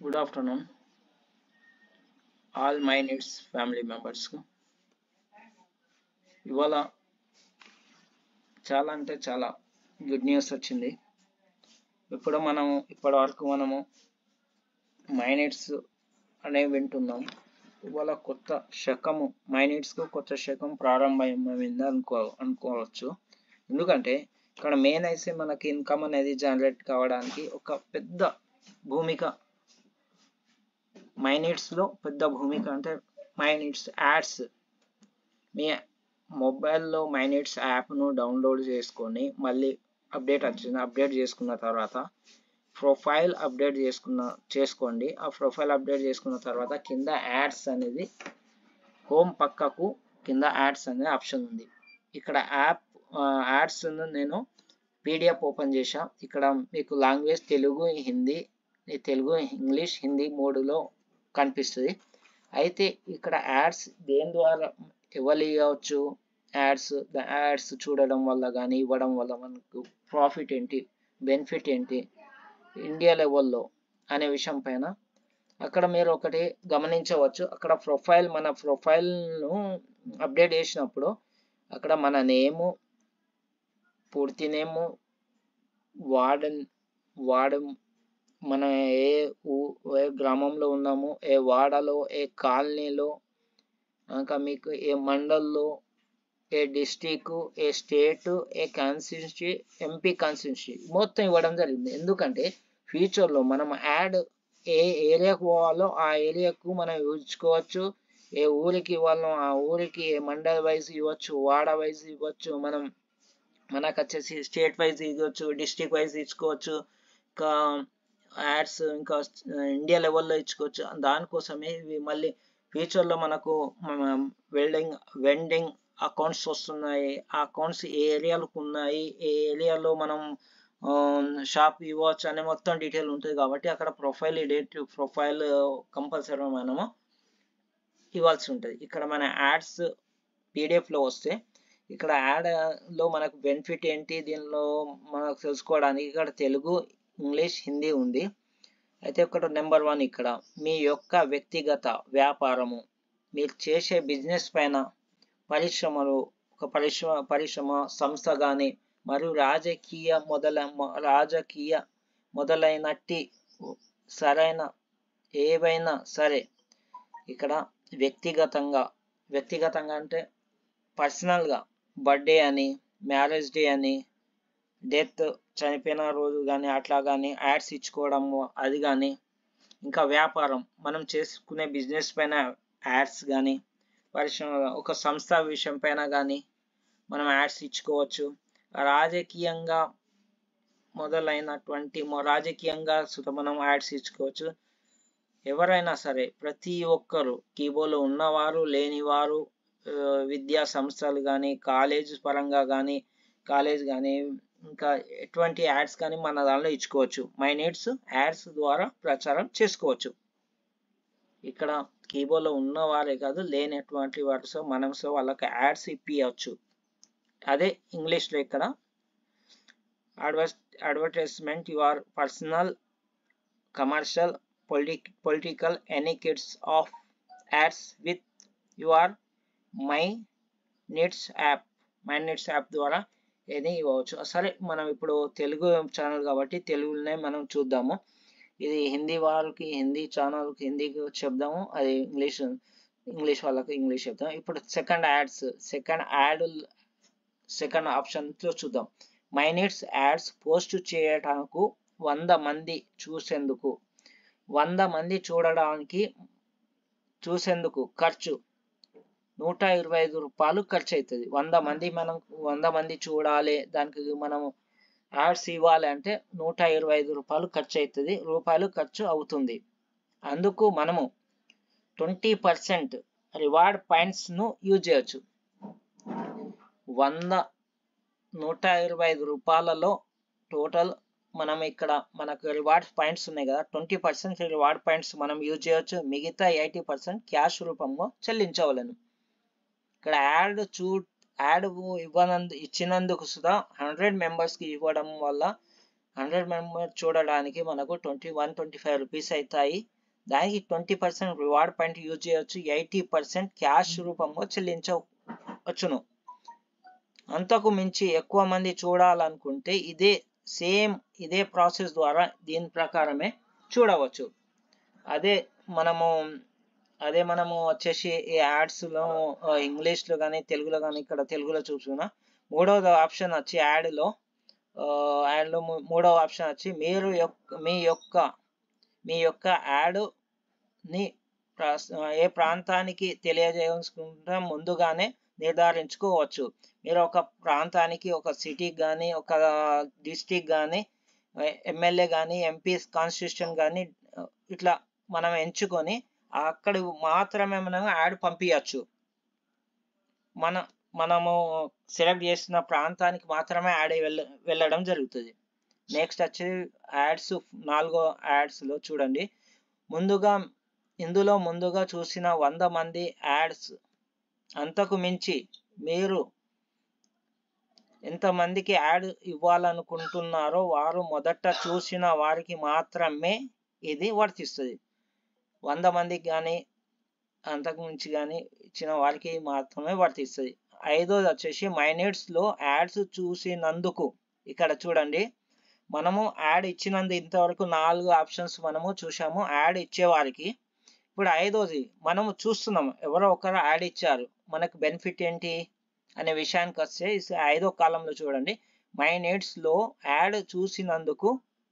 good afternoon all My Needs family మెంబర్స్కు ఇవాళ చాలా అంటే చాలా గుడ్ న్యూస్ వచ్చింది ఇప్పుడు మనం ఇప్పటి వరకు మనము మైనిట్స్ అనేవి వింటున్నాం ఇవాళ కొత్త శకము మైనిట్స్కు కొత్త శకం ప్రారంభమైంది అనుకో అనుకోవచ్చు ఎందుకంటే ఇక్కడ మెయిన్ అయితే మనకి ఇన్కమ్ అనేది జనరేట్ కావడానికి ఒక పెద్ద భూమిక మైనిట్స్లో పెద్ద భూమిక అంటే మైనిట్స్ యాడ్స్ మీ మొబైల్లో మైనిట్స్ యాప్ను డౌన్లోడ్ చేసుకొని మళ్ళీ అప్డేట్ వచ్చింది అప్డేట్ చేసుకున్న తర్వాత ప్రొఫైల్ అప్డేట్ చేసుకున్న చేసుకోండి ఆ ప్రొఫైల్ అప్డేట్ చేసుకున్న తర్వాత కింద యాడ్స్ అనేది హోమ్ పక్కకు కింద యాడ్స్ అనే ఆప్షన్ ఉంది ఇక్కడ యాప్ యాడ్స్ నేను పీడిఎఫ్ ఓపెన్ చేసా ఇక్కడ మీకు లాంగ్వేజ్ తెలుగు హిందీ తెలుగు ఇంగ్లీష్ హిందీ మూడులో కనిపిస్తుంది అయితే ఇక్కడ యాడ్స్ దేని ద్వారా ఎవరు ఇవ్వచ్చు యాడ్స్ యాడ్స్ చూడడం వల్ల కానీ ఇవ్వడం వల్ల మనకు ప్రాఫిట్ ఏంటి బెనిఫిట్ ఏంటి ఇండియా లెవెల్లో అనే విషయం పైన అక్కడ మీరు ఒకటి గమనించవచ్చు అక్కడ ప్రొఫైల్ మన ప్రొఫైల్ను అప్డేట్ చేసినప్పుడు అక్కడ మన నేము పూర్తి నేము వార్డ వార్డ మనం ఏ ఊ ఏ గ్రామంలో ఉన్నాము ఏ వాడలో ఏ కాలనీలో ఇంకా మీకు ఏ మండల్లో ఏ డిస్టిక్ ఏ స్టేట్ ఏ కాన్స్టిట్యూన్సీ ఎంపీ కాన్స్టిట్యూన్సీ మొత్తం ఇవ్వడం జరిగింది ఎందుకంటే ఫ్యూచర్లో మనం యాడ్ ఏ ఏరియాకు పోవాలో ఆ ఏరియాకు మనం యూజ్కోవచ్చు ఏ ఊరికి ఇవ్వాలో ఆ ఊరికి ఏ మండల్ వైజ్ ఇవ్వచ్చు వాడ వైజ్ ఇవ్వచ్చు మనం మనకు వచ్చేసి స్టేట్ వైజ్ ఇవ్వచ్చు డిస్టిక్ వైజ్ ఇచ్చుకోవచ్చు ఇంకా యాడ్స్ ఇంకా ఇండియా లెవెల్లో ఇచ్చుకోవచ్చు దానికోసమే ఇవి మళ్ళీ ఫ్యూచర్లో మనకు వెల్డింగ్ వెండింగ్ అకౌంట్స్ వస్తున్నాయి ఆ అకౌంట్స్ ఏ ఏరియాలకు ఉన్నాయి ఏ ఏరియాలో మనం షాప్ ఇవ్వచ్చు అనే మొత్తం డీటెయిల్ ఉంటుంది కాబట్టి అక్కడ ప్రొఫైల్ డేట్ ప్రొఫైల్ కంపల్సరీ మనము ఇవ్వాల్సి ఉంటుంది ఇక్కడ మన యాడ్స్ పీడిఎఫ్లో వస్తే ఇక్కడ యాడ్లో మనకు బెనిఫిట్ ఏంటి దీనిలో మనకు తెలుసుకోవడానికి ఇక్కడ తెలుగు ఇంగ్లీష్ హిందీ ఉంది అయితే ఇక్కడ నెంబర్ వన్ ఇక్కడ మీ యొక్క వ్యక్తిగత వ్యాపారము మీరు చేసే బిజినెస్ పైన పరిశ్రమలు ఒక పరిశ్రమ పరిశ్రమ సంస్థ కానీ మరియు రాజకీయ మొదల రాజకీయ మొదలైనట్టి సరైన ఏవైనా సరే ఇక్కడ వ్యక్తిగతంగా వ్యక్తిగతంగా అంటే పర్సనల్గా బర్త్డే అని మ్యారేజ్ డే అని డెత్ చనిపోయిన రోజు కానీ అట్లా కానీ యాడ్స్ ఇచ్చుకోవడము అది కానీ ఇంకా వ్యాపారం మనం చేసుకునే బిజినెస్ పైన యాడ్స్ కానీ పరిశ్రమ ఒక సంస్థ విషయం పైన కానీ మనం యాడ్స్ ఇచ్చుకోవచ్చు రాజకీయంగా మొదలైనటువంటి రాజకీయంగా సుత మనం యాడ్స్ ఇచ్చుకోవచ్చు ఎవరైనా సరే ప్రతి ఒక్కరు కీబోర్డ్లో ఉన్నవారు లేనివారు విద్యా సంస్థలు కానీ కాలేజ్ పరంగా కానీ కాలేజ్ కానీ ఇంకా ఎటువంటి యాడ్స్ కానీ మన దానిలో ఇచ్చుకోవచ్చు మై నీడ్స్ యాడ్స్ ద్వారా ప్రచారం చేసుకోవచ్చు ఇక్కడ కీబోర్డ్లో ఉన్నవారే కాదు లేనటువంటి వారు సో మనం సో వాళ్ళకి యాడ్స్ ఇప్పించవచ్చు అదే ఇంగ్లీష్లో ఇక్కడ అడ్వర్స్ అడ్వర్టైజ్మెంట్ యువర్ పర్సనల్ కమర్షియల్ పొలిటి political any kids of ads with your My Needs app My Needs app ద్వారా ఏది ఇవ్వచ్చు సరే మనం ఇప్పుడు తెలుగు ఛానల్ కాబట్టి తెలుగులోనే మనం చూద్దాము ఇది హిందీ వాళ్ళకి హిందీ ఛానల్కి హిందీకి చెప్దాము అది ఇంగ్లీష్ ఇంగ్లీష్ వాళ్ళకి ఇంగ్లీష్ చెప్దాం ఇప్పుడు second ads second ad second ఆప్షన్తో చూద్దాం మైనిట్స్ యాడ్స్ పోస్ట్ చేయడానికి వంద మంది చూసేందుకు వంద మంది చూడడానికి చూసేందుకు ఖర్చు నూట ఇరవై ఐదు రూపాయలు ఖర్చు అవుతుంది వంద మంది మనం వంద మంది చూడాలి దానికి మనము యాడ్స్ ఇవ్వాలి అంటే నూట ఇరవై ఐదు రూపాయలు ఖర్చు అవుతుంది రూపాయలు ఖర్చు అవుతుంది అందుకు మనము ట్వంటీ పర్సెంట్ రివార్డ్ పాయింట్స్ను యూజ్ చేయొచ్చు వంద నూట ఇరవై ఐదు రూపాయలలో టోటల్ మనం ఇక్కడ మనకు రివార్డ్ పాయింట్స్ ఉన్నాయి కదా ట్వంటీ పర్సెంట్ రివార్డ్ పాయింట్స్ మనం యూజ్ చేయొచ్చు మిగతా ఎయిటీ పర్సెంట్ క్యాష్ రూపంలో చెల్లించవలను ఇక్కడ యాడ్ చూ యాడ్ ఇవ్వనందు ఇచ్చినందుకు సుధా హండ్రెడ్ మెంబర్స్కి ఇవ్వడం వల్ల హండ్రెడ్ మెంబర్ చూడడానికి మనకు twenty one twenty five rupees అవుతాయి దానికి twenty percent reward point use చేయొచ్చు ఎయిటీ పర్సెంట్ క్యాష్ రూపంలో చెల్లించవచ్చును అంతకు మించి ఎక్కువ మంది చూడాలనుకుంటే ఇదే సేమ్ ఇదే ప్రాసెస్ ద్వారా దీని ప్రకారమే చూడవచ్చు అదే మనము అదే మనము వచ్చేసి ఈ యాడ్స్లో ఇంగ్లీష్లో కానీ తెలుగులో కానీ ఇక్కడ తెలుగులో చూసుకున్నా మూడవది ఆప్షన్ వచ్చి యాడ్లో యాడ్లో మూడవ ఆప్షన్ వచ్చి మీరు యొక్క మీ యొక్క మీ యొక్క యాడ్ని ఏ ప్రాంతానికి తెలియజేసుకుంటే ముందుగానే నిర్ధారించుకోవచ్చు మీరు ఒక ప్రాంతానికి ఒక సిటీకి కానీ ఒక డిస్టిక్ కానీ ఎమ్మెల్యే కానీ ఎంపీ కాన్స్టిట్యూషన్ కానీ ఇట్లా మనం ఎంచుకొని అక్కడ మాత్రమే మనం యాడ్ పంపించచ్చు మన మనము సెలెక్ట్ చేసిన ప్రాంతానికి మాత్రమే యాడ్ వెళ్ళ వెళ్ళడం జరుగుతుంది నెక్స్ట్ వచ్చి యాడ్స్ నాలుగో యాడ్స్లో చూడండి ముందుగా ఇందులో ముందుగా చూసిన వంద మంది యాడ్స్ అంతకు మించి మీరు ఎంతమందికి యాడ్ ఇవ్వాలనుకుంటున్నారో వారు మొదట చూసిన వారికి మాత్రమే ఇది వర్తిస్తుంది వంద మందికి కానీ అంతకు మించి కానీ ఇచ్చిన వారికి మాత్రమే వర్తిస్తుంది ఐదోది వచ్చేసి మైనెట్స్లో యాడ్స్ చూసినందుకు ఇక్కడ చూడండి మనము యాడ్ ఇచ్చినందు ఇంతవరకు నాలుగు ఆప్షన్స్ మనము చూసాము యాడ్ ఇచ్చేవారికి ఇప్పుడు ఐదోది మనము చూస్తున్నాం ఎవరో ఒకరు యాడ్ ఇచ్చారు మనకు బెనిఫిట్ ఏంటి అనే విషయానికి వస్తే ఐదో కాలంలో చూడండి మై నీడ్స్లో యాడ్ చూసినందుకు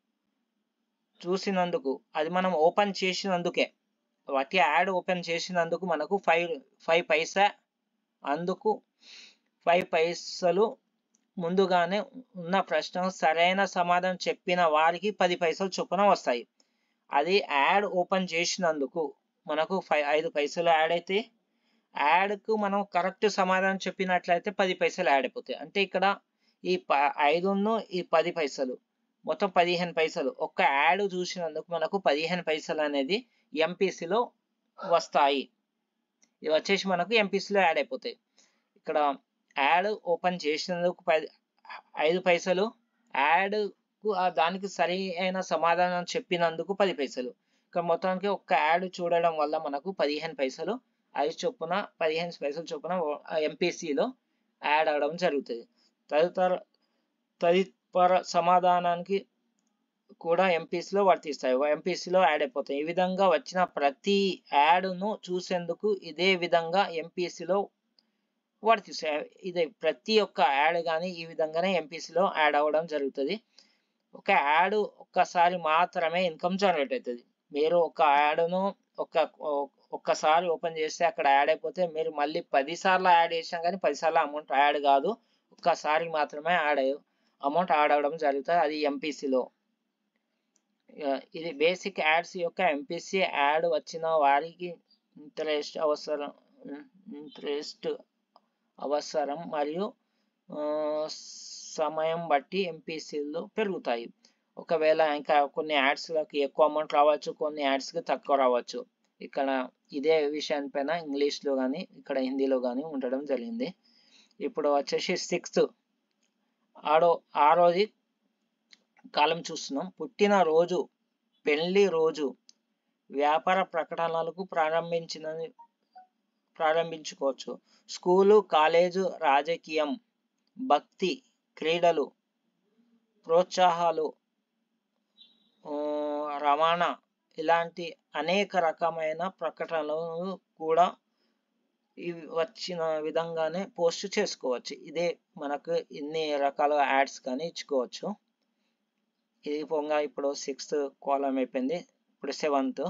చూసినందుకు అది మనం ఓపెన్ చేసినందుకే వాటి యాడ్ ఓపెన్ చేసినందుకు మనకు ఫైవ్ ఫైవ్ పైసా అందుకు ఫైవ్ పైసలు ముందుగానే ఉన్న ప్రశ్న సరైన సమాధానం చెప్పిన వారికి పది పైసలు చొప్పున వస్తాయి అది యాడ్ ఓపెన్ చేసినందుకు మనకు ఫైవ్ ఐదు పైసలు యాడ్ అయితే యాడ్కు మనం కరెక్ట్ సమాధానం చెప్పినట్లయితే పది పైసలు యాడ్ అయిపోతాయి అంటే ఇక్కడ ఈ ప ఐదును ఈ పది పైసలు మొత్తం పదిహేను పైసలు ఒక్క యాడ్ చూసినందుకు మనకు పదిహేను పైసలు అనేది ఎంపీసీలో వస్తాయి ఇవి వచ్చేసి మనకు ఎంపీసీలో యాడ్ అయిపోతాయి ఇక్కడ యాడ్ ఓపెన్ చేసినందుకు పది ఐదు పైసలు యాడ్కు దానికి సరి అయిన సమాధానం చెప్పినందుకు పది పైసలు ఇక్కడ మొత్తానికి ఒక్క యాడ్ చూడడం వల్ల మనకు పదిహేను పైసలు ఐదు చొప్పున పదిహేను పైసలు చొప్పున ఎంపీసీలో యాడ్ అవడం జరుగుతుంది తదితర తదిపర సమాధానానికి కూడా ఎంపీసీలో వర్తిస్తాయి ఎంపీసీలో యాడ్ అయిపోతాయి ఈ విధంగా వచ్చిన ప్రతి యాడ్ను చూసేందుకు ఇదే విధంగా ఎంపీసీలో వర్తిస్తాయి ఇది ప్రతి ఒక్క యాడ్ కానీ ఈ విధంగానే ఎంపీసీలో యాడ్ అవ్వడం జరుగుతుంది ఒక యాడ్ ఒక్కసారి మాత్రమే ఇన్కమ్ జనరేట్ అవుతుంది మీరు ఒక యాడ్ను ఒక ఒక్కసారి ఓపెన్ చేస్తే అక్కడ యాడ్ అయిపోతే మీరు మళ్ళీ పదిసార్లు యాడ్ చేసినా కానీ పదిసార్లు అమౌంట్ యాడ్ కాదు ఒక్కసారి మాత్రమే యాడ్ అమౌంట్ యాడ్ అవ్వడం జరుగుతుంది అది ఎంపీసీలో ఇది బేసిక్ యాడ్స్ యొక్క ఎంపీసీ యాడ్ వచ్చిన వారికి ఇంట్రెస్ట్ అవసరం ఇంట్రెస్ట్ అవసరం మరియు సమయం బట్టి ఎంపీసీలు పెరుగుతాయి ఒకవేళ ఇంకా కొన్ని యాడ్స్లకి ఎక్కువ అమౌంట్ రావచ్చు కొన్ని యాడ్స్కి తక్కువ రావచ్చు ఇక్కడ ఇదే విషయానిపైన ఇంగ్లీష్లో కానీ ఇక్కడ హిందీలో కానీ ఉండడం జరిగింది ఇప్పుడు వచ్చేసి సిక్స్త్ ఆడో ఆరోది కాలం చూస్తున్నాం పుట్టిన రోజు పెళ్లి రోజు వ్యాపార ప్రకటనలకు ప్రారంభించిన ప్రారంభించుకోవచ్చు స్కూలు కాలేజు రాజకీయం భక్తి క్రీడలు ప్రోత్సాహాలు రవాణా ఇలాంటి అనేక రకమైన ప్రకటనలు కూడా ఇవి వచ్చిన విధంగానే పోస్ట్ చేసుకోవచ్చు ఇదే మనకు ఇన్ని రకాల యాడ్స్ కానీ ఇచ్చుకోవచ్చు ఇది పొంగా ఇప్పుడు సిక్స్త్ కాలం అయిపోయింది ఇప్పుడు సెవెంత్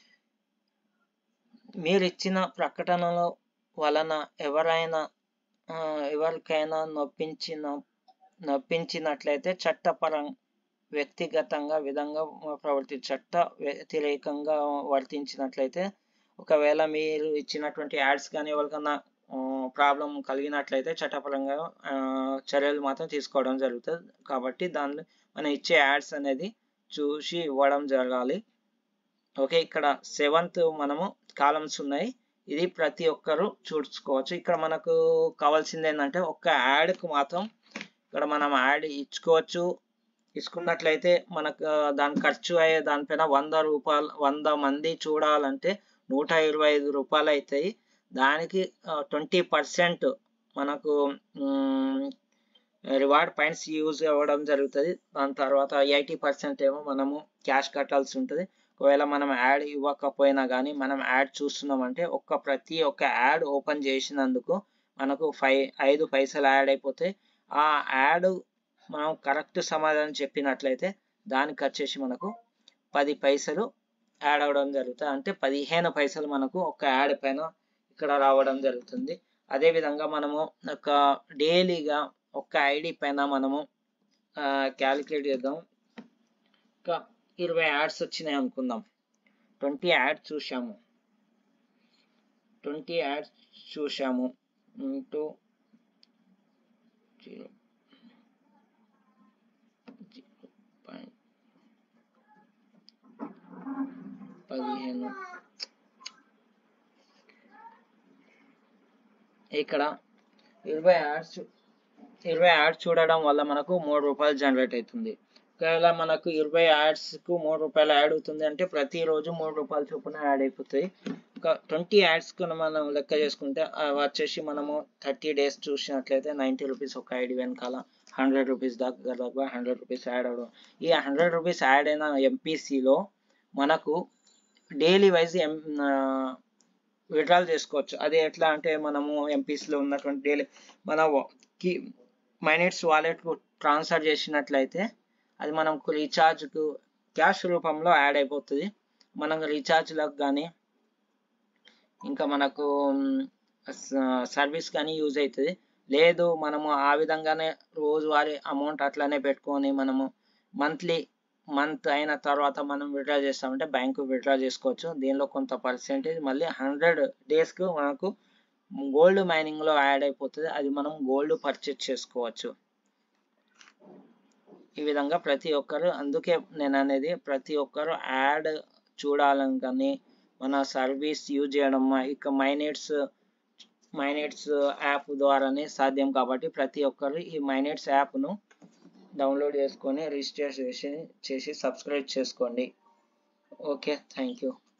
మీరు ఇచ్చిన ప్రకటనల వలన ఎవరైనా ఎవరికైనా నొప్పించిన నొప్పించినట్లయితే చట్టపరం వ్యక్తిగతంగా విధంగా ప్రవర్తి చట్ట వ్యతిరేకంగా వర్తించినట్లయితే ఒకవేళ మీరు ఇచ్చినటువంటి యాడ్స్ కానీ ఎవరికన్నా ప్రాబ్లం కలిగినట్లయితే చట్టపరంగా చర్యలు మాత్రం తీసుకోవడం జరుగుతుంది కాబట్టి దాన్ని మనం ఇచ్చే యాడ్స్ అనేది చూసి ఇవ్వడం జరగాలి ఓకే ఇక్కడ సెవెంత్ మనము కాలమ్స్ ఉన్నాయి ఇది ప్రతి ఒక్కరు చూసుకోవచ్చు ఇక్కడ మనకు కావాల్సింది ఏంటంటే ఒక్క యాడ్కు మాత్రం ఇక్కడ మనం యాడ్ ఇచ్చుకోవచ్చు తీసుకున్నట్లయితే మనకు ఆ, దాని ఖర్చు అయ్యే దానిపైన వంద రూపాయలు వంద మంది చూడాలంటే నూట ఇరవై ఐదు రూపాయలు అవుతాయి దానికి ట్వంటీ పర్సెంట్ మనకు రివార్డ్ పాయింట్స్ యూజ్ అవ్వడం జరుగుతుంది దాని తర్వాత ఎయిటీ పర్సెంట్ ఏమో మనము క్యాష్ కట్టాల్సి ఉంటుంది ఒకవేళ మనం యాడ్ ఇవ్వకపోయినా కానీ మనం యాడ్ చూస్తున్నామంటే ఒక్క ప్రతి ఒక్క యాడ్ ఓపెన్ చేసినందుకు మనకు ఫైవ్ ఐదు పైసలు యాడ్ అయిపోతాయి ఆ యాడ్ మనం కరెక్ట్ సమాధానం చెప్పినట్లయితే దానికి వచ్చేసి మనకు పది పైసలు యాడ్ అవ్వడం జరుగుతుంది అంటే పదిహేను పైసలు మనకు ఒక యాడ్ పైన ఇక్కడ రావడం జరుగుతుంది అదేవిధంగా మనము ఒక డైలీగా ఒక ఐడి పైన మనము క్యాలిక్యులేట్ చేద్దాం ఒక ఇరవై యాడ్స్ వచ్చినాయి అనుకుందాం ట్వంటీ యాడ్స్ చూసాము ట్వంటీ యాడ్స్ చూసాము ఇంటూ జీరో పాయింట్ పదిహేను ఇక్కడ ఇరవై యాడ్స్ ఇరవై యాడ్స్ చూడడం వల్ల మనకు మూడు రూపాయలు జనరేట్ అవుతుంది ఒకవేళ మనకు ఇరవై యాడ్స్కు మూడు రూపాయలు యాడ్ అవుతుంది అంటే ప్రతిరోజు మూడు రూపాయల చొప్పున యాడ్ అయిపోతాయి ఒక ట్వంటీ యాడ్స్కు మనం లెక్క చేసుకుంటే అవి వచ్చేసి మనము థర్టీ డేస్ చూసినట్లయితే నైంటీ రూపీస్ ఒక ఐడి వెనకాల హండ్రెడ్ రూపీస్ దాకా దాకా హండ్రెడ్ రూపీస్ యాడ్ అవ్వడం ఈ హండ్రెడ్ రూపీస్ యాడ్ అయిన ఎంపీసీలో మనకు డైలీ వైజ్ ఎం విడ్రాల్ చేసుకోవచ్చు అది ఎట్లా అంటే మనము ఎంపీసీలో ఉన్నటువంటి డైలీ మన కి మైనిట్స్ వాలెట్కు ట్రాన్స్ఫర్ చేసినట్లయితే అది మనకు రీఛార్జ్కు క్యాష్ రూపంలో యాడ్ అయిపోతుంది మనం రీఛార్జ్లకు కానీ ఇంకా మనకు సర్వీస్ కానీ యూజ్ అవుతుంది లేదు మనము ఆ విధంగానే రోజువారీ అమౌంట్ అట్లానే పెట్టుకొని మనము మంత్లీ మంత్ అయిన తర్వాత మనం విత్డ్రా చేస్తామంటే బ్యాంకు విత్డ్రా చేసుకోవచ్చు దీనిలో కొంత పర్సెంటేజ్ మళ్ళీ హండ్రెడ్ డేస్కు మనకు గోల్డ్ మైనింగ్లో యాడ్ అయిపోతుంది అది మనం గోల్డ్ పర్చేజ్ చేసుకోవచ్చు ఈ విధంగా ప్రతి ఒక్కరు అందుకే నేను అనేది ప్రతి ఒక్కరు యాడ్ చూడాలని కానీ మన సర్వీస్ యూజ్ చేయడం ఇక మైనేట్స్ మైనేట్స్ యాప్ ద్వారానే సాధ్యం కాబట్టి ప్రతి ఒక్కరు ఈ మైనేట్స్ యాప్ను డౌన్లోడ్ చేసుకొని రిజిస్టర్ చేసి చేసి సబ్స్క్రైబ్ చేసుకోండి ఓకే థ్యాంక్ యూ